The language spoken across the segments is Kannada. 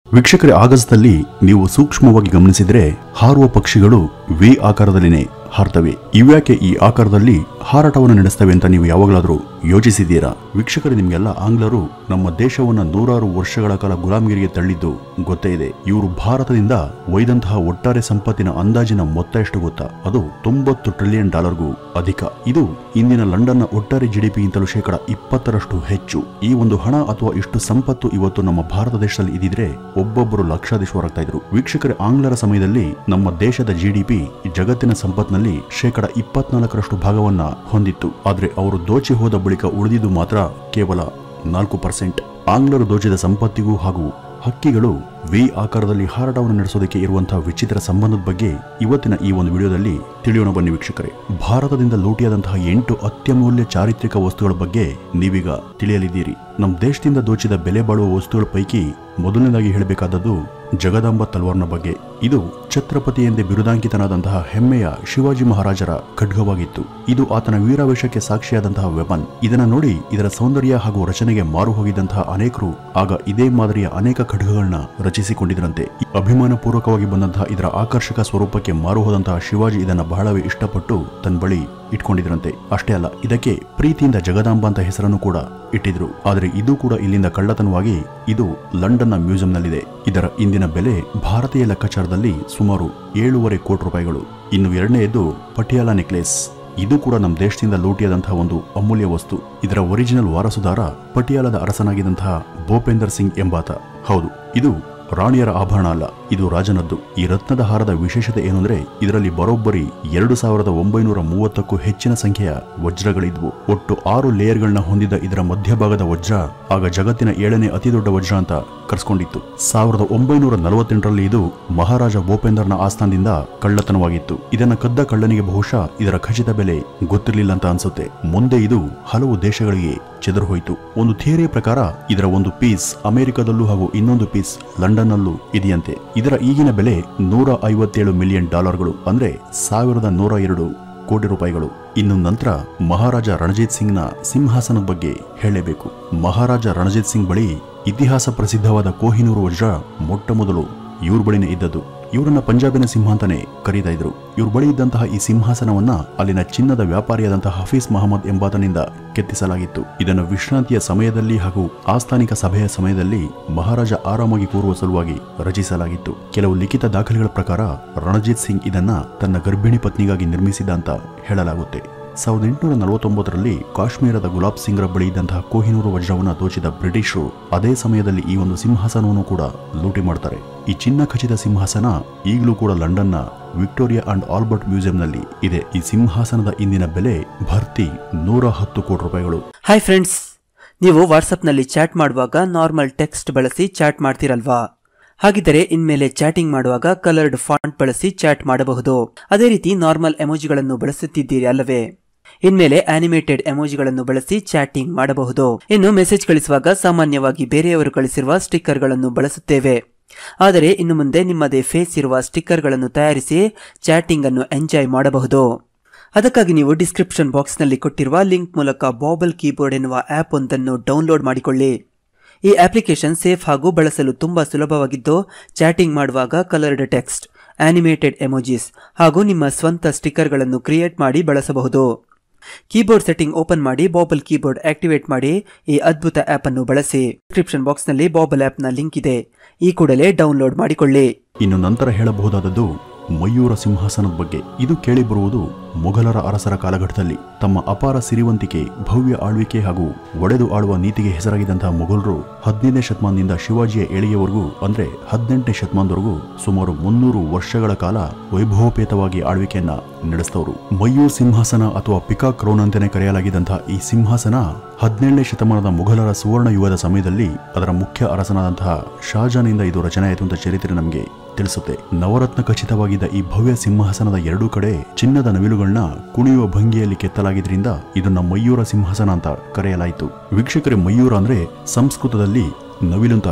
ವೀಕ್ಷಕರೇ ಆಗಸದಲ್ಲಿ ನೀವು ಸೂಕ್ಷ್ಮವಾಗಿ ಗಮನಿಸಿದ್ರೆ ಹಾರುವ ಪಕ್ಷಿಗಳು ವಿ ಆಕಾರದಲ್ಲಿನೇ ಹಾರ್ತವೆ ಇವ್ಯಾಕೆ ಈ ಆಕಾರದಲ್ಲಿ ಹಾರಾಟವನ್ನು ನಡೆಸ್ತವೆ ಅಂತ ನೀವು ಯಾವಾಗಲಾದರೂ ಯೋಚಿಸಿದ್ದೀರಾ ವೀಕ್ಷಕರೇ ನಿಮ್ಗೆಲ್ಲ ಆಂಗ್ಲರು ನಮ್ಮ ದೇಶವನ್ನ ನೂರಾರು ವರ್ಷಗಳ ಕಾಲ ಗುಲಾಮಗಿರಿಗೆ ತಳ್ಳಿದ್ದು ಗೊತ್ತೇ ಇದೆ ಇವರು ಭಾರತದಿಂದ ಒಯ್ದಂತಹ ಒಟ್ಟಾರೆ ಸಂಪತ್ತಿನ ಅಂದಾಜಿನ ಮೊತ್ತ ಎಷ್ಟು ಗೊತ್ತಾ ಅದು ತೊಂಬತ್ತು ಟ್ರಿಲಿಯನ್ ಡಾಲರ್ಗೂ ಅಧಿಕ ಇದು ಇಂದಿನ ಲಂಡನ್ನ ಒಟ್ಟಾರೆ ಜಿಡಿಪಿಗಿಂತಲೂ ಶೇಕಡ ಇಪ್ಪತ್ತರಷ್ಟು ಹೆಚ್ಚು ಈ ಒಂದು ಹಣ ಅಥವಾ ಇಷ್ಟು ಸಂಪತ್ತು ಇವತ್ತು ನಮ್ಮ ಭಾರತ ದೇಶದಲ್ಲಿ ಇದಿದ್ರೆ ಒಬ್ಬೊಬ್ಬರು ಲಕ್ಷಾಧೀಶರಾಗ್ತಾ ಇದ್ರು ವೀಕ್ಷಕರೇ ಆಂಗ್ಲರ ಸಮಯದಲ್ಲಿ ನಮ್ಮ ದೇಶದ ಜಿಡಿಪಿ ಜಗತ್ತಿನ ಸಂಪತ್ನಲ್ಲಿ ಶೇಕಡ ಇಪ್ಪತ್ನಾಲ್ಕರಷ್ಟು ಭಾಗವನ್ನ ಹೊಂದಿತ್ತು ಆದ್ರೆ ಅವರು ದೋಚಿ ಹೋದ ಬಳಿಕ ಉಳಿದಿದ್ದು ಮಾತ್ರ ಕೇವಲ ನಾಲ್ಕು ಪರ್ಸೆಂಟ್ ಆಂಗ್ಲರು ದೋಚಿದ ಸಂಪತ್ತಿಗೂ ಹಾಗೂ ಹಕ್ಕಿಗಳು ವಿ ಆಕಾರದಲ್ಲಿ ಹಾರಾಟವನ್ನು ನಡೆಸೋದಕ್ಕೆ ಇರುವಂತಹ ವಿಚಿತ್ರ ಸಂಬಂಧದ ಬಗ್ಗೆ ಇವತ್ತಿನ ಈ ಒಂದು ವಿಡಿಯೋದಲ್ಲಿ ತಿಳಿಯೋಣ ಬನ್ನಿ ವೀಕ್ಷಕರೇ ಭಾರತದಿಂದ ಲೂಟಿಯಾದಂತಹ ಎಂಟು ಅತ್ಯಮೂಲ್ಯ ಚಾರಿತ್ರಿಕ ವಸ್ತುಗಳ ಬಗ್ಗೆ ನೀವೀಗ ತಿಳಿಯಲಿದ್ದೀರಿ ನಮ್ಮ ದೇಶದಿಂದ ದೋಚಿದ ಬೆಲೆ ಬಾಳುವ ವಸ್ತುಗಳ ಪೈಕಿ ಮೊದಲನೇದಾಗಿ ಹೇಳಬೇಕಾದದ್ದು ಜಗದಾಂಬ ತಲ್ವಾರ್ನ ಬಗ್ಗೆ ಇದು ಛತ್ರಪತಿ ಎಂದೇ ಬಿರುದಾಂಕಿತನಾದಂತಹ ಹೆಮ್ಮೆಯ ಶಿವಾಜಿ ಮಹಾರಾಜರ ಖಡ್ಗವಾಗಿತ್ತು ಇದು ಆತನ ವೀರಾವೇಶಕ್ಕೆ ಸಾಕ್ಷಿಯಾದಂತಹ ವೆಪನ್ ಇದನ್ನ ನೋಡಿ ಇದರ ಸೌಂದರ್ಯ ಹಾಗೂ ರಚನೆಗೆ ಮಾರು ಹೋಗಿದ್ದಂತಹ ಅನೇಕರು ಆಗ ಇದೇ ಮಾದರಿಯ ಅನೇಕ ಖಡ್ಗಗಳನ್ನ ರಚಿಸಿಕೊಂಡಿದ್ರಂತೆ ಅಭಿಮಾನ ಪೂರ್ವಕವಾಗಿ ಬಂದಂತಹ ಇದರ ಆಕರ್ಷಕ ಸ್ವರೂಪಕ್ಕೆ ಮಾರು ಹೋದಂತಹ ಶಿವಾಜಿ ಇದನ್ನ ಬಹಳವೇ ಇಷ್ಟಪಟ್ಟು ತನ್ನ ಬಳಿ ಇಟ್ಕೊಂಡಿದ್ರಂತೆ ಅಷ್ಟೇ ಅಲ್ಲ ಇದಕ್ಕೆ ಪ್ರೀತಿಯಿಂದ ಜಗದಾಂಬ ಅಂತ ಹೆಸರನ್ನು ಕೂಡ ಇಟ್ಟಿದ್ರು ಆದರೆ ಇದು ಕೂಡ ಇಲ್ಲಿಂದ ಕಳ್ಳತನವಾಗಿ ಇದು ಲಂಡನ್ನ ಮ್ಯೂಸಿಯಂನಲ್ಲಿದೆ ಇದರ ಇಂದಿನ ಬೆಲೆ ಭಾರತೀಯ ಲೆಕ್ಕಾಚಾರದಲ್ಲಿ ಸುಮಾರು ಏಳೂವರೆ ಕೋಟಿ ರೂಪಾಯಿಗಳು ಇನ್ನು ಎರಡನೆಯದು ಪಟಿಯಾಲ ನೆಕ್ಲೆಸ್ ಇದು ಕೂಡ ನಮ್ಮ ದೇಶದಿಂದ ಲೂಟಿಯಾದಂತಹ ಒಂದು ಅಮೂಲ್ಯ ವಸ್ತು ಇದರ ಒರಿಜಿನಲ್ ವಾರಸುದಾರ ಪಟಿಯಾಲದ ಅರಸನಾಗಿದ್ದಂತಹ ಭೂಪೇಂದರ್ ಸಿಂಗ್ ಎಂಬಾತ ಹೌದು ಇದು ರಾಣಿಯರ ಆಭರಣ ಅಲ್ಲ ಇದು ರಾಜನದ್ದು ಈ ರತ್ನದ ಹಾರದ ವಿಶೇಷತೆ ಏನಂದ್ರೆ ಇದರಲ್ಲಿ ಬರೋಬ್ಬರಿ ಎರಡು ಸಾವಿರದ ಒಂಬೈನೂರ ಮೂವತ್ತಕ್ಕೂ ಹೆಚ್ಚಿನ ಸಂಖ್ಯೆಯ ವಜ್ರಗಳಿದ್ವು ಒಟ್ಟು ಆರು ಲೇಯರ್ಗಳನ್ನ ಹೊಂದಿದ ಇದರ ಮಧ್ಯಭಾಗದ ವಜ್ರ ಆಗ ಜಗತ್ತಿನ ಏಳನೇ ಅತಿ ದೊಡ್ಡ ವಜ್ರ ಅಂತ ಕರ್ಸ್ಕೊಂಡಿತ್ತು ಸಾವಿರದ ಒಂಬೈನೂರ ನಲವತ್ತೆಂಟರಲ್ಲಿ ಇದು ಮಹಾರಾಜ ಭೂಪೇಂದರ್ನ ಆಸ್ಥಾನದಿಂದ ಕಳ್ಳತನವಾಗಿತ್ತು ಇದನ್ನ ಕದ್ದ ಕಳ್ಳನಿಗೆ ಬಹುಶಃ ಇದರ ಖಚಿತ ಬೆಲೆ ಗೊತ್ತಿರಲಿಲ್ಲ ಅಂತ ಅನ್ಸುತ್ತೆ ಮುಂದೆ ಇದು ಹಲವು ದೇಶಗಳಿಗೆ ಚೆದರು ಹೋಯಿತು ಒಂದು ಥಿಯರಿಯ ಪ್ರಕಾರ ಇದರ ಒಂದು ಪೀಸ್ ಅಮೆರಿಕದಲ್ಲೂ ಹಾಗೂ ಇನ್ನೊಂದು ಪೀಸ್ ಲಂಡನ್ನಲ್ಲೂ ಇದೆಯಂತೆ ಇದರ ಈಗಿನ ಬೆಲೆ ನೂರ ಐವತ್ತೇಳು ಮಿಲಿಯನ್ ಡಾಲರ್ಗಳು ಅಂದ್ರೆ ಸಾವಿರದ ನೂರ ಎರಡು ಕೋಟಿ ರೂಪಾಯಿಗಳು ಇನ್ನು ನಂತರ ಮಹಾರಾಜ ರಣಜಿತ್ ಸಿಂಗ್ನ ಸಿಂಹಾಸನದ ಬಗ್ಗೆ ಹೇಳಲೇಬೇಕು ಮಹಾರಾಜ ರಣಜಿತ್ ಸಿಂಗ್ ಬಳಿ ಇತಿಹಾಸ ಪ್ರಸಿದ್ಧವಾದ ಕೋಹಿನೂರು ವಜ್ರ ಮೊಟ್ಟ ಮೊದಲು ಇವ್ರ ಬಳಿನೇ ಇದ್ದದ್ದು ಇವರನ್ನ ಪಂಜಾಬಿನ ಸಿಂಹ ಅಂತಾನೆ ಕರೀತಾ ಇದ್ರು ಇವ್ರ ಬಳಿ ಇದ್ದಂತಹ ಈ ಸಿಂಹಾಸನವನ್ನ ಅಲ್ಲಿನ ಚಿನ್ನದ ವ್ಯಾಪಾರಿಯಾದಂತಹ ಹಫೀಸ್ ಮಹಮ್ಮದ್ ಎಂಬಾತನಿಂದ ಕೆತ್ತಿಸಲಾಗಿತ್ತು ಇದನ್ನು ವಿಶ್ರಾಂತಿಯ ಸಮಯದಲ್ಲಿ ಹಾಗೂ ಆಸ್ಥಾನಿಕ ಸಭೆಯ ಸಮಯದಲ್ಲಿ ಮಹಾರಾಜ ಆರಾಮಾಗಿ ಕೂರುವ ಸಲುವಾಗಿ ರಚಿಸಲಾಗಿತ್ತು ಕೆಲವು ಲಿಖಿತ ದಾಖಲೆಗಳ ಪ್ರಕಾರ ರಣಜಿತ್ ಸಿಂಗ್ ಇದನ್ನ ತನ್ನ ಗರ್ಭಿಣಿ ಪತ್ನಿಗಾಗಿ ನಿರ್ಮಿಸಿದ ಅಂತ ಹೇಳಲಾಗುತ್ತೆ ಸಾವಿರದ ಎಂಟುನೂರ ನಲವತ್ತೊಂಬತ್ತರಲ್ಲಿ ಕಾಶ್ಮೀರದ ಗುಲಾಬ್ ಸಿಂಗ್ರ ಬಳಿ ಇದ್ದಂತಹ ಕೋಹಿನೂರು ವಜ್ರವನ್ನು ದೋಚಿದ ಬ್ರಿಟಿಷರು ಅದೇ ಸಮಯದಲ್ಲಿ ಈ ಒಂದು ಸಿಂಹಾಸನವನ್ನು ಕೂಡ ಲೂಟಿ ಮಾಡ್ತಾರೆ ಈ ಚಿನ್ನ ಖಚಿತ ಸಿಂಹಾಸನ ಈಗಲೂ ಕೂಡ ಲಂಡನ್ನ ವಿಕ್ಟೋರಿಯಾ ಅಂಡ್ ಆಲ್ಬರ್ಟ್ ಮ್ಯೂಸಿಯಂನಲ್ಲಿ ಇದೆ ಈ ಸಿಂಹಾಸನದ ಇಂದಿನ ಬೆಲೆ ಭರ್ತಿ ನೂರ ಹತ್ತು ಕೋಟಿ ರೂಪಾಯಿಗಳು ಹಾಯ್ ಫ್ರೆಂಡ್ಸ್ ನೀವು ವಾಟ್ಸಪ್ನಲ್ಲಿ ಚಾಟ್ ಮಾಡುವಾಗ ನಾರ್ಮಲ್ ಟೆಕ್ಸ್ಟ್ ಬಳಸಿ ಚಾಟ್ ಮಾಡ್ತಿರಲ್ವಾ ಹಾಗಿದ್ದರೆ ಇನ್ಮೇಲೆ ಚಾಟಿಂಗ್ ಮಾಡುವಾಗ ಕಲರ್ಡ್ ಫಾಂಟ್ ಬಳಸಿ ಚಾಟ್ ಮಾಡಬಹುದು ಅದೇ ರೀತಿ ನಾರ್ಮಲ್ ಎಮೋಜಿಗಳನ್ನು ಬಳಸುತ್ತಿದ್ದೀರಿ ಅಲ್ಲವೇ ಇನ್ಮೇಲೆ ಆನಿಮೇಟೆಡ್ ಎಮೋಜಿಗಳನ್ನು ಬಳಸಿ ಚಾಟಿಂಗ್ ಮಾಡಬಹುದು ಇನ್ನು ಮೆಸೇಜ್ ಕಳಿಸುವಾಗ ಸಾಮಾನ್ಯವಾಗಿ ಬೇರೆಯವರು ಕಳಿಸಿರುವ ಸ್ಟಿಕ್ಕರ್ಗಳನ್ನು ಬಳಸುತ್ತೇವೆ ಆದರೆ ಇನ್ನು ಮುಂದೆ ನಿಮ್ಮದೇ ಫೇಸ್ ಇರುವ ಸ್ಟಿಕ್ಕರ್ಗಳನ್ನು ತಯಾರಿಸಿ ಚಾಟಿಂಗ್ ಅನ್ನು ಎಂಜಾಯ್ ಮಾಡಬಹುದು ಅದಕ್ಕಾಗಿ ನೀವು ಡಿಸ್ಕ್ರಿಪ್ಷನ್ ಬಾಕ್ಸ್ನಲ್ಲಿ ಕೊಟ್ಟಿರುವ ಲಿಂಕ್ ಮೂಲಕ ಬಾಬಲ್ ಕೀಬೋರ್ಡ್ ಎನ್ನುವ ಆಪ್ ಒಂದನ್ನು ಡೌನ್ಲೋಡ್ ಮಾಡಿಕೊಳ್ಳಿ ಈ ಅಪ್ಲಿಕೇಶನ್ ಸೇಫ್ ಹಾಗೂ ಬಳಸಲು ತುಂಬಾ ಸುಲಭವಾಗಿದ್ದು ಚಾಟಿಂಗ್ ಮಾಡುವಾಗ ಕಲರ್ಡ್ ಟೆಕ್ಸ್ಟ್ ಆನಿಮೇಟೆಡ್ ಎಮೋಜಿಸ್ ಹಾಗೂ ನಿಮ್ಮ ಸ್ವಂತ ಸ್ಟಿಕ್ಕರ್ಗಳನ್ನು ಕ್ರಿಯೇಟ್ ಮಾಡಿ ಬಳಸಬಹುದು ಕೀಬೋರ್ಡ್ ಸೆಟ್ಟಿಂಗ್ ಓಪನ್ ಮಾಡಿ ಬಾಬಲ್ ಕೀಬೋರ್ಡ್ ಆಕ್ಟಿವೇಟ್ ಮಾಡಿ ಈ ಅದ್ಭುತ ಆಪ್ ಅನ್ನು ಬಳಸಿ ಡಿಸ್ಕ್ರಿಪ್ಷನ್ ಬಾಕ್ಸ್ನಲ್ಲಿ ಬಾಬಲ್ ಆಪ್ನ ಲಿಂಕ್ ಇದೆ ಈ ಕೂಡಲೇ ಡೌನ್ಲೋಡ್ ಮಾಡಿಕೊಳ್ಳಿ ಇನ್ನು ನಂತರ ಹೇಳಬಹುದಾದದ್ದು ಮಯೂರ ಸಿಂಹಾಸನದ ಬಗ್ಗೆ ಇದು ಕೇಳಿಬರುವುದು ಮೊಘಲರ ಅರಸರ ಕಾಲಘಟ್ಟದಲ್ಲಿ ತಮ್ಮ ಅಪಾರ ಸಿರಿವಂತಿಕೆ ಭವ್ಯ ಆಳ್ವಿಕೆ ಹಾಗೂ ಒಡೆದು ಆಳುವ ನೀತಿಗೆ ಹೆಸರಾಗಿದ್ದಂತಹ ಮೊಘಲರು ಹದಿನೈದನೇ ಶತಮಾನದಿಂದ ಶಿವಾಜಿಯ ಏಳಿಗೆವರೆಗೂ ಅಂದ್ರೆ ಹದಿನೆಂಟನೇ ಶತಮಾನದವರೆಗೂ ಸುಮಾರು ಮುನ್ನೂರು ವರ್ಷಗಳ ಕಾಲ ವೈಭವಪೇತವಾಗಿ ಆಳ್ವಿಕೆಯನ್ನ ನಡೆಸಿದವರು ಮಯೂರ್ ಸಿಂಹಾಸನ ಅಥವಾ ಪಿಕಾ ಕ್ರೌನ್ ಅಂತಾನೆ ಕರೆಯಲಾಗಿದ್ದಂತಹ ಈ ಸಿಂಹಾಸನ ಹದಿನೇಳನೇ ಶತಮಾನದ ಮೊಘಲರ ಸುವರ್ಣ ಯುಗದ ಸಮಯದಲ್ಲಿ ಅದರ ಮುಖ್ಯ ಅರಸನಾದಂತಹ ಶಾಜಾನಿಂದ ಇದು ರಚನೆಯಾಯಿತು ಅಂತ ಚರಿತ್ರೆ ನಮಗೆ ತಿಳಿಸುತ್ತೆ ನವರತ್ನ ಖಚಿತವಾಗಿದ್ದ ಈ ಭವ್ಯ ಸಿಂಹಾಸನದ ಎರಡೂ ಕಡೆ ಚಿನ್ನದ ನವಿಲುಗಳನ್ನ ಕುಣಿಯುವ ಭಂಗಿಯಲ್ಲಿ ಕೆತ್ತಲಾಗಿದ್ರಿಂದ ಇದನ್ನ ಮಯೂರ ಸಿಂಹಾಸನ ಅಂತ ಕರೆಯಲಾಯಿತು ವೀಕ್ಷಕರೇ ಮಯೂರ ಅಂದ್ರೆ ಸಂಸ್ಕೃತದಲ್ಲಿ ನವಿಲು ಅಂತ ಅರ್ಥ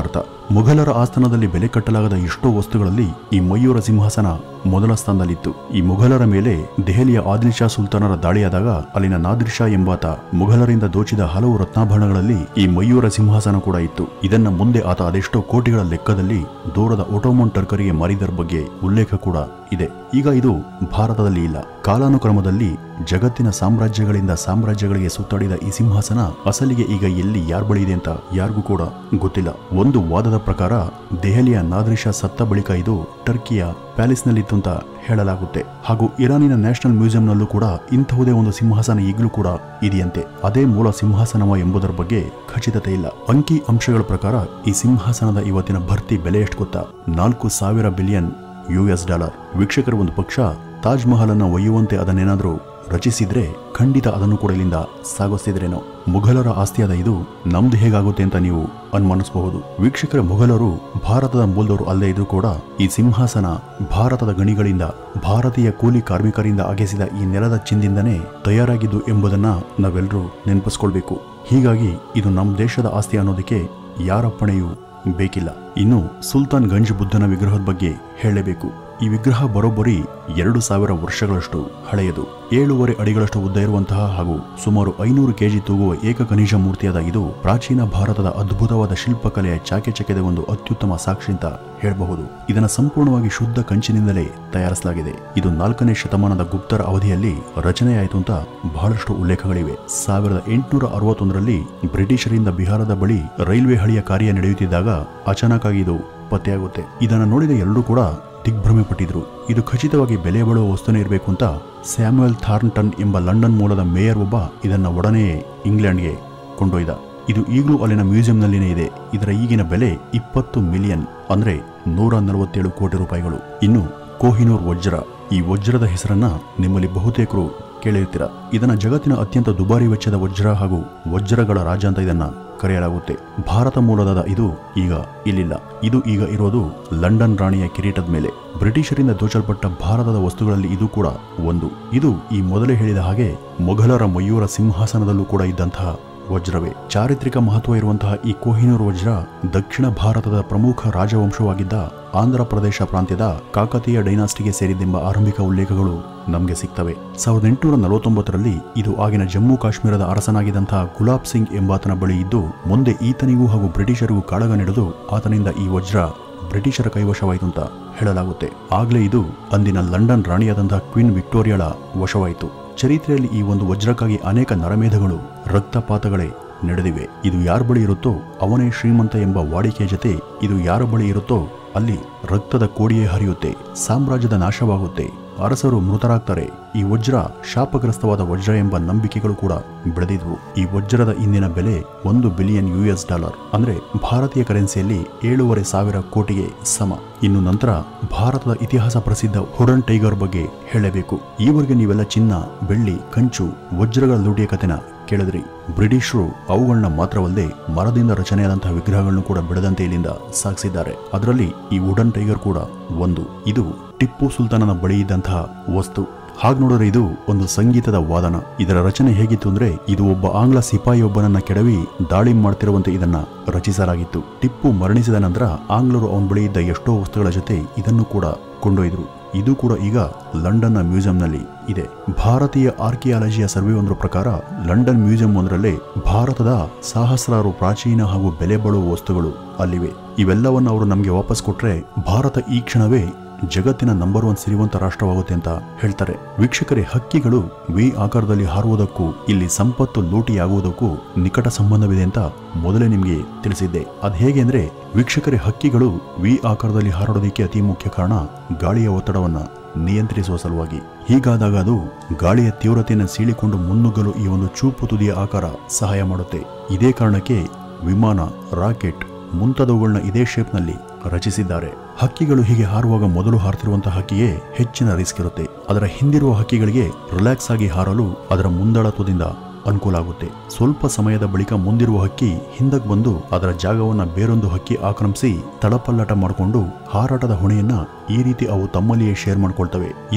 ಮುಘಲರ ಆಸ್ಥಾನದಲ್ಲಿ ಬೆಲೆ ಕಟ್ಟಲಾಗದ ಎಷ್ಟೋ ವಸ್ತುಗಳಲ್ಲಿ ಈ ಮಯೂರ ಸಿಂಹಾಸನ ಮೊದಲ ಸ್ಥಾನದಲ್ಲಿತ್ತು ಈ ಮುಘಲರ ಮೇಲೆ ದೆಹಲಿಯ ಆದಿಲ್ ಶಾ ಸುಲ್ತಾನರ ದಾಳಿಯಾದಾಗ ಅಲ್ಲಿನ ನಾದಿರ್ ಶಾ ಎಂಬಾತ ಮುಘಲರಿಂದ ದೋಚಿದ ಹಲವು ರತ್ನಾಭರಣಗಳಲ್ಲಿ ಈ ಮಯೂರ ಸಿಂಹಾಸನ ಕೂಡ ಇತ್ತು ಇದನ್ನ ಮುಂದೆ ಆತ ಅದೆಷ್ಟೋ ಕೋಟಿಗಳ ಲೆಕ್ಕದಲ್ಲಿ ದೂರದ ಒಟೋಮನ್ ಟರ್ಕರಿಗೆ ಮಾರಿದರ ಬಗ್ಗೆ ಉಲ್ಲೇಖ ಕೂಡ ಇದೆ ಈಗ ಇದು ಭಾರತದಲ್ಲಿ ಇಲ್ಲ ಕಾಲಾನುಕ್ರಮದಲ್ಲಿ ಜಗತ್ತಿನ ಸಾಮ್ರಾಜ್ಯಗಳಿಂದ ಸಾಮ್ರಾಜ್ಯಗಳಿಗೆ ಸುತ್ತಾಡಿದ ಈ ಸಿಂಹಾಸನ ಅಸಲಿಗೆ ಈಗ ಎಲ್ಲಿ ಯಾರ್ ಬಳಿ ಇದೆ ಅಂತ ಯಾರಿಗೂ ಕೂಡ ಗೊತ್ತಿಲ್ಲ ಒಂದು ವಾದದ ಪ್ರಕಾರ ದೆಹಲಿಯ ನಾದ್ರಿಶಾ ಸತ್ತ ಬಳಿಕ ಇದು ಟರ್ಕಿಯ ಪ್ಯಾಲೇಸ್ನಲ್ಲಿತ್ತು ಅಂತ ಹೇಳಲಾಗುತ್ತೆ ಹಾಗೂ ಇರಾನಿನ ನ್ಯಾಷನಲ್ ಮ್ಯೂಸಿಯಂನಲ್ಲೂ ಕೂಡ ಇಂತಹುದೇ ಒಂದು ಸಿಂಹಾಸನ ಈಗಲೂ ಕೂಡ ಇದೆಯಂತೆ ಅದೇ ಮೂಲ ಸಿಂಹಾಸನವ ಎಂಬುದರ ಬಗ್ಗೆ ಖಚಿತತೆ ಇಲ್ಲ ಅಂಕಿ ಅಂಶಗಳ ಪ್ರಕಾರ ಈ ಸಿಂಹಾಸನದ ಇವತ್ತಿನ ಭರ್ತಿ ಬೆಲೆ ಎಷ್ಟು ಗೊತ್ತಾ ನಾಲ್ಕು ಸಾವಿರ ಬಿಲಿಯನ್ ಯು ಎಸ್ ಡಾಲರ್ ವೀಕ್ಷಕರ ಒಂದು ಪಕ್ಷ ತಾಜ್ ಮಹಲ್ ಅನ್ನ ಒಯ್ಯುವಂತೆ ಅದನ್ನೇನಾದ್ರೂ ರಚಿಸಿದ್ರೆ ಖಂಡಿತ ಅದನ್ನು ಕೂಡ ಇಲ್ಲಿಂದ ಸಾಗಿಸ್ತಿದ್ರೇನೋ ಮುಘಲರ ಆಸ್ತಿಯಾದ ಇದು ನಮ್ದು ಹೇಗಾಗುತ್ತೆ ಅಂತ ನೀವು ಅನುಮಾನಿಸಬಹುದು ವೀಕ್ಷಕರ ಮುಘಲರು ಭಾರತದ ಮೂಲದವರು ಅಲ್ಲದೆ ಇದ್ರೂ ಕೂಡ ಈ ಸಿಂಹಾಸನ ಭಾರತದ ಗಣಿಗಳಿಂದ ಭಾರತೀಯ ಕೂಲಿ ಕಾರ್ಮಿಕರಿಂದ ಅಗೆಸಿದ ಈ ನೆಲದ ಚಿಂದಿಂದನೇ ತಯಾರಾಗಿದ್ದು ಎಂಬುದನ್ನ ನಾವೆಲ್ಲರೂ ನೆನಪಿಸ್ಕೊಳ್ಬೇಕು ಹೀಗಾಗಿ ಇದು ನಮ್ಮ ದೇಶದ ಆಸ್ತಿ ಅನ್ನೋದಕ್ಕೆ ಯಾರಪ್ಪಣೆಯೂ ಬೇಕಿಲ್ಲ ಇನ್ನು ಸುಲ್ತಾನ್ ಗಂಜ್ ಬುದ್ಧನ ವಿಗ್ರಹದ ಬಗ್ಗೆ ಹೇಳಲೇಬೇಕು ಈ ವಿಗ್ರಹ ಬರೋಬ್ಬರಿ ಎರಡು ಸಾವಿರ ವರ್ಷಗಳಷ್ಟು ಹಳೆಯದು ಏಳೂವರೆ ಅಡಿಗಳಷ್ಟು ಉದ್ದ ಇರುವಂತಹ ಹಾಗೂ ಸುಮಾರು ಐನೂರು ಕೆಜಿ ತೂಗುವ ಏಕಖನಿಜ ಮೂರ್ತಿಯಾದ ಇದು ಪ್ರಾಚೀನ ಭಾರತದ ಅದ್ಭುತವಾದ ಶಿಲ್ಪಕಲೆಯ ಚಾಕೆಚಕ್ಯದ ಒಂದು ಅತ್ಯುತ್ತಮ ಸಾಕ್ಷಿ ಅಂತ ಹೇಳಬಹುದು ಇದನ್ನು ಸಂಪೂರ್ಣವಾಗಿ ಶುದ್ಧ ಕಂಚಿನಿಂದಲೇ ತಯಾರಿಸಲಾಗಿದೆ ಇದು ನಾಲ್ಕನೇ ಶತಮಾನದ ಗುಪ್ತರ ಅವಧಿಯಲ್ಲಿ ರಚನೆಯಾಯಿತು ಅಂತ ಬಹಳಷ್ಟು ಉಲ್ಲೇಖಗಳಿವೆ ಸಾವಿರದ ಎಂಟುನೂರ ಅರವತ್ತೊಂದರಲ್ಲಿ ಬ್ರಿಟಿಷರಿಂದ ಬಿಹಾರದ ಬಳಿ ರೈಲ್ವೆ ಹಳಿಯ ಕಾರ್ಯ ನಡೆಯುತ್ತಿದ್ದಾಗ ಅಚಾನಕ್ಕಾಗಿ ಇದು ಪತ್ತೆಯಾಗುತ್ತೆ ಇದನ್ನು ನೋಡಿದ ಎಲ್ಲರೂ ಕೂಡ ದಿಗ್ಭ್ರಮೆ ಪಟ್ಟಿದ್ರು ಇದು ಖಚಿತವಾಗಿ ಬೆಲೆ ಬಾಳುವ ವಸ್ತುನೇ ಇರಬೇಕು ಅಂತ ಸ್ಯಾಮ್ಯುಯಲ್ ಥಾರ್ನ್ಟನ್ ಎಂಬ ಲಂಡನ್ ಮೂಲದ ಮೇಯರ್ ಒಬ್ಬ ಇದನ್ನ ಒಡನೆಯೇ ಇಂಗ್ಲೆಂಡ್ಗೆ ಕೊಂಡೊಯ್ದ ಇದು ಈಗಲೂ ಅಲ್ಲಿನ ಮ್ಯೂಸಿಯಂನಲ್ಲಿನೇ ಇದೆ ಇದರ ಈಗಿನ ಬೆಲೆ ಇಪ್ಪತ್ತು ಮಿಲಿಯನ್ ಅಂದ್ರೆ ನೂರ ನಲವತ್ತೇಳು ಕೋಟಿ ರೂಪಾಯಿಗಳು ಇನ್ನು ಕೋಹಿನೂರ್ ವಜ್ರ ಈ ವಜ್ರದ ಹೆಸರನ್ನ ನಿಮ್ಮಲ್ಲಿ ಬಹುತೇಕರು ಕೇಳಿರ್ತೀರ ಇದನ್ನ ಜಗತ್ತಿನ ಅತ್ಯಂತ ದುಬಾರಿ ವೆಚ್ಚದ ವಜ್ರ ಹಾಗೂ ವಜ್ರಗಳ ರಾಜ ಅಂತ ಇದನ್ನ ಕರೆಯಲಾಗುತ್ತೆ ಭಾರತ ಮೂಲದ ಇದು ಈಗ ಇಲ್ಲಿಲ್ಲ ಇದು ಈಗ ಇರೋದು ಲಂಡನ್ ರಾಣಿಯ ಕಿರೀಟದ ಮೇಲೆ ಬ್ರಿಟಿಷರಿಂದ ದೋಚಲ್ಪಟ್ಟ ಭಾರತದ ವಸ್ತುಗಳಲ್ಲಿ ಇದು ಕೂಡ ಒಂದು ಇದು ಈ ಮೊದಲೇ ಹೇಳಿದ ಹಾಗೆ ಮೊಘಲರ ಮಯೂರ ಸಿಂಹಾಸನದಲ್ಲೂ ಕೂಡ ಇದ್ದಂತಹ ವಜ್ರವೇ ಚಾರಿತ್ರಿಕ ಮಹತ್ವ ಇರುವಂತಹ ಈ ಕೋಹಿನೂರ್ ವಜ್ರ ದಕ್ಷಿಣ ಭಾರತದ ಪ್ರಮುಖ ರಾಜವಂಶವಾಗಿದ್ದ ಆಂಧ್ರ ಪ್ರದೇಶ ಪ್ರಾಂತ್ಯದ ಕಾಕತೀಯ ಡೈನಾಸ್ಟಿಗೆ ಸೇರಿದ್ದೆಂಬ ಆರಂಭಿಕ ಉಲ್ಲೇಖಗಳು ನಮಗೆ ಸಿಗ್ತವೆ ಸಾವಿರದ ಎಂಟುನೂರ ನಲವತ್ತೊಂಬತ್ತರಲ್ಲಿ ಇದು ಆಗಿನ ಜಮ್ಮು ಕಾಶ್ಮೀರದ ಅರಸನಾಗಿದ್ದಂತಹ ಗುಲಾಬ್ ಸಿಂಗ್ ಎಂಬಾತನ ಬಳಿ ಇದ್ದು ಮುಂದೆ ಈತನಿಗೂ ಹಾಗೂ ಬ್ರಿಟಿಷರಿಗೂ ಕಾಳಗ ನಡೆದು ಆತನಿಂದ ಈ ವಜ್ರ ಬ್ರಿಟಿಷರ ಕೈವಶವಾಯಿತು ಅಂತ ಹೇಳಲಾಗುತ್ತೆ ಆಗ್ಲೇ ಇದು ಅಂದಿನ ಲಂಡನ್ ರಾಣಿಯಾದಂತಹ ಕ್ವೀನ್ ವಿಕ್ಟೋರಿಯಾಳ ವಶವಾಯಿತು ಚರಿತ್ರೆಯಲ್ಲಿ ಈ ಒಂದು ವಜ್ರಕ್ಕಾಗಿ ಅನೇಕ ನರಮೇಧಗಳು ರಕ್ತಪಾತಗಳೇ ನಡೆದಿವೆ ಇದು ಯಾರ ಬಳಿ ಇರುತ್ತೋ ಅವನೇ ಶ್ರೀಮಂತ ಎಂಬ ವಾಡಿಕೆಯ ಜೊತೆ ಇದು ಯಾರ ಬಳಿ ಇರುತ್ತೋ ಅಲ್ಲಿ ರಕ್ತದ ಕೋಡಿಯೇ ಹರಿಯುತ್ತೆ ಸಾಮ್ರಾಜ್ಯದ ನಾಶವಾಗುತ್ತೆ ಅರಸರು ಮೃತರಾಗ್ತಾರೆ ಈ ವಜ್ರ ಶಾಪಗ್ರಸ್ತವಾದ ವಜ್ರ ಎಂಬ ನಂಬಿಕೆಗಳು ಕೂಡ ಬೆಳೆದಿದ್ವು ಈ ವಜ್ರದ ಇಂದಿನ ಬೆಲೆ ಒಂದು ಬಿಲಿಯನ್ ಯು ಎಸ್ ಡಾಲರ್ ಅಂದ್ರೆ ಭಾರತೀಯ ಕರೆನ್ಸಿಯಲ್ಲಿ ಏಳೂವರೆ ಸಾವಿರ ಕೋಟಿಗೆ ಸಮ ಇನ್ನು ನಂತರ ಭಾರತದ ಇತಿಹಾಸ ಪ್ರಸಿದ್ಧ ಹುಡನ್ ಟೈಗರ್ ಬಗ್ಗೆ ಹೇಳಬೇಕು ಈವರೆಗೆ ನೀವೆಲ್ಲ ಚಿನ್ನ ಬೆಳ್ಳಿ ಕಂಚು ವಜ್ರಗಳ ಲೂಟಿಯ ಕಥೆನ ಕೇಳಿದ್ರಿ ಬ್ರಿಟಿಷರು ಅವುಗಳನ್ನ ಮಾತ್ರವಲ್ಲದೆ ಮರದಿಂದ ರಚನೆಯಾದಂತಹ ವಿಗ್ರಹಗಳನ್ನು ಕೂಡ ಬಿಡದಂತೆ ಇಲ್ಲಿಂದ ಸಾಗಿಸಿದ್ದಾರೆ ಅದರಲ್ಲಿ ಈ ವುಡನ್ ಟೈಗರ್ ಕೂಡ ಒಂದು ಇದು ಟಿಪ್ಪು ಸುಲ್ತಾನನ ಬಳಿ ಇದ್ದಂತಹ ವಸ್ತು ಹಾಗೆ ನೋಡಿದ್ರೆ ಇದು ಒಂದು ಸಂಗೀತದ ವಾದನ ಇದರ ರಚನೆ ಹೇಗಿತ್ತು ಅಂದ್ರೆ ಇದು ಒಬ್ಬ ಆಂಗ್ಲ ಸಿಪಾಯಿಯೊಬ್ಬನನ್ನ ಕೆಡವಿ ದಾಳಿ ಮಾಡ್ತಿರುವಂತೆ ಇದನ್ನ ರಚಿಸಲಾಗಿತ್ತು ಟಿಪ್ಪು ಮರಣಿಸಿದ ನಂತರ ಆಂಗ್ಲರು ಅವನ ಬಳಿ ಇದ್ದ ಎಷ್ಟೋ ವಸ್ತುಗಳ ಜೊತೆ ಇದನ್ನು ಕೂಡ ಕೊಂಡೊಯ್ದರು ಇದು ಕೂಡ ಈಗ ಲಂಡನ್ನ ಮ್ಯೂಸಿಯಂನಲ್ಲಿ ಇದೆ ಭಾರತೀಯ ಆರ್ಕಿಯಾಲಜಿಯ ಸರ್ವೆ ಒಂದರ ಪ್ರಕಾರ ಲಂಡನ್ ಮ್ಯೂಸಿಯಂ ಒಂದರಲ್ಲೇ ಭಾರತದ ಸಹಸ್ರಾರು ಪ್ರಾಚೀನ ಹಾಗೂ ಬೆಲೆ ಬಾಳುವ ವಸ್ತುಗಳು ಅಲ್ಲಿವೆ ಇವೆಲ್ಲವನ್ನು ಅವರು ನಮಗೆ ವಾಪಸ್ ಕೊಟ್ರೆ ಭಾರತ ಈ ಕ್ಷಣವೇ ಜಗತ್ತಿನ ನಂಬರ್ ಒನ್ ಸಿರಿವಂತ ರಾಷ್ಟ್ರವಾಗುತ್ತೆ ಅಂತ ಹೇಳ್ತಾರೆ ವೀಕ್ಷಕರೇ ಹಕ್ಕಿಗಳು ವಿ ಆಕಾರದಲ್ಲಿ ಹಾರುವುದಕ್ಕೂ ಇಲ್ಲಿ ಸಂಪತ್ತು ಲೂಟಿಯಾಗುವುದಕ್ಕೂ ನಿಕಟ ಸಂಬಂಧವಿದೆ ಅಂತ ಮೊದಲೇ ನಿಮಗೆ ತಿಳಿಸಿದ್ದೆ ಅದ್ ಹೇಗೆ ಅಂದ್ರೆ ವೀಕ್ಷಕರೇ ಹಕ್ಕಿಗಳು ವಿ ಆಕಾರದಲ್ಲಿ ಹಾರಾಡೋದಕ್ಕೆ ಅತಿ ಮುಖ್ಯ ಕಾರಣ ಗಾಳಿಯ ಒತ್ತಡವನ್ನ ನಿಯಂತ್ರಿಸುವ ಸಲುವಾಗಿ ಹೀಗಾದಾಗ ಅದು ಗಾಳಿಯ ತೀವ್ರತೆಯನ್ನು ಸೀಳಿಕೊಂಡು ಮುನ್ನುಗ್ಗಲು ಈ ಒಂದು ಚೂಪು ತುದಿಯ ಆಕಾರ ಸಹಾಯ ಮಾಡುತ್ತೆ ಇದೇ ಕಾರಣಕ್ಕೆ ವಿಮಾನ ರಾಕೆಟ್ ಮುಂತಾದವುಗಳನ್ನ ಇದೇ ಶೇಪ್ನಲ್ಲಿ ರಚಿಸಿದ್ದಾರೆ ಹಕ್ಕಿಗಳು ಹೀಗೆ ಹಾರುವಾಗ ಮೊದಲು ಹಾರ್ತಿರುವಂತಹ ಹಕ್ಕಿಗೆ ಹೆಚ್ಚಿನ ರಿಸ್ಕ್ ಇರುತ್ತೆ ಅದರ ಹಿಂದಿರುವ ಹಕ್ಕಿಗಳಿಗೆ ರಿಲ್ಯಾಕ್ಸ್ ಆಗಿ ಹಾರಲು ಅದರ ಮುಂದಾಳತ್ವದಿಂದ ಅನುಕೂಲ ಆಗುತ್ತೆ ಸ್ವಲ್ಪ ಸಮಯದ ಬಳಿಕ ಮುಂದಿರುವ ಹಕ್ಕಿ ಹಿಂದಕ್ಕೆ ಬಂದು ಅದರ ಜಾಗವನ್ನ ಬೇರೊಂದು ಹಕ್ಕಿ ಆಕ್ರಮಿಸಿ ತಳಪಲ್ಲಾಟ ಮಾಡಿಕೊಂಡು ಹಾರಾಟದ ಹೊಣೆಯನ್ನ ಈ ರೀತಿ ಅವು ತಮ್ಮಲ್ಲಿಯೇ ಶೇರ್ ಮಾಡ್ಕೊಳ್ತವೆ ಇದು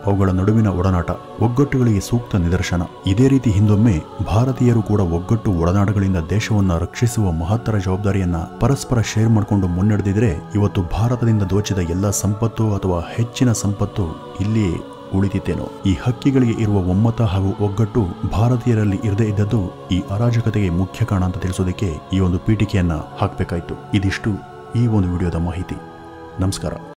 ಅವುಗಳ ನಡುವಿನ ಒಡನಾಟ ಒಗ್ಗಟ್ಟುಗಳಿಗೆ ಸೂಕ್ತ ನಿದರ್ಶನ ಇದೇ ರೀತಿ ಹಿಂದೊಮ್ಮೆ ಭಾರತೀಯರು ಕೂಡ ಒಗ್ಗಟ್ಟು ಒಡನಾಟಗಳಿಂದ ದೇಶವನ್ನ ರಕ್ಷಿಸುವ ಮಹತ್ತರ ಜವಾಬ್ದಾರಿಯನ್ನ ಪರಸ್ಪರ ಶೇರ್ ಮಾಡಿಕೊಂಡು ಮುನ್ನಡೆದಿದ್ರೆ ಇವತ್ತು ಭಾರತದಿಂದ ದೋಚಿದ ಎಲ್ಲ ಸಂಪತ್ತು ಅಥವಾ ಹೆಚ್ಚಿನ ಸಂಪತ್ತು ಇಲ್ಲಿಯೇ ಉಳಿದಿತ್ತೇನೋ ಈ ಹಕ್ಕಿಗಳಿಗೆ ಇರುವ ಒಮ್ಮತ ಹಾಗೂ ಒಗ್ಗಟ್ಟು ಭಾರತೀಯರಲ್ಲಿ ಇರದೇ ಇದ್ದದ್ದು ಈ ಅರಾಜಕತೆಗೆ ಮುಖ್ಯ ಕಾರಣ ಅಂತ ತಿಳಿಸೋದಕ್ಕೆ ಈ ಒಂದು ಪೀಠಿಕೆಯನ್ನ ಹಾಕಬೇಕಾಯ್ತು ಇದಿಷ್ಟು ಈ ಒಂದು ವಿಡಿಯೋದ ಮಾಹಿತಿ ನಮಸ್ಕಾರ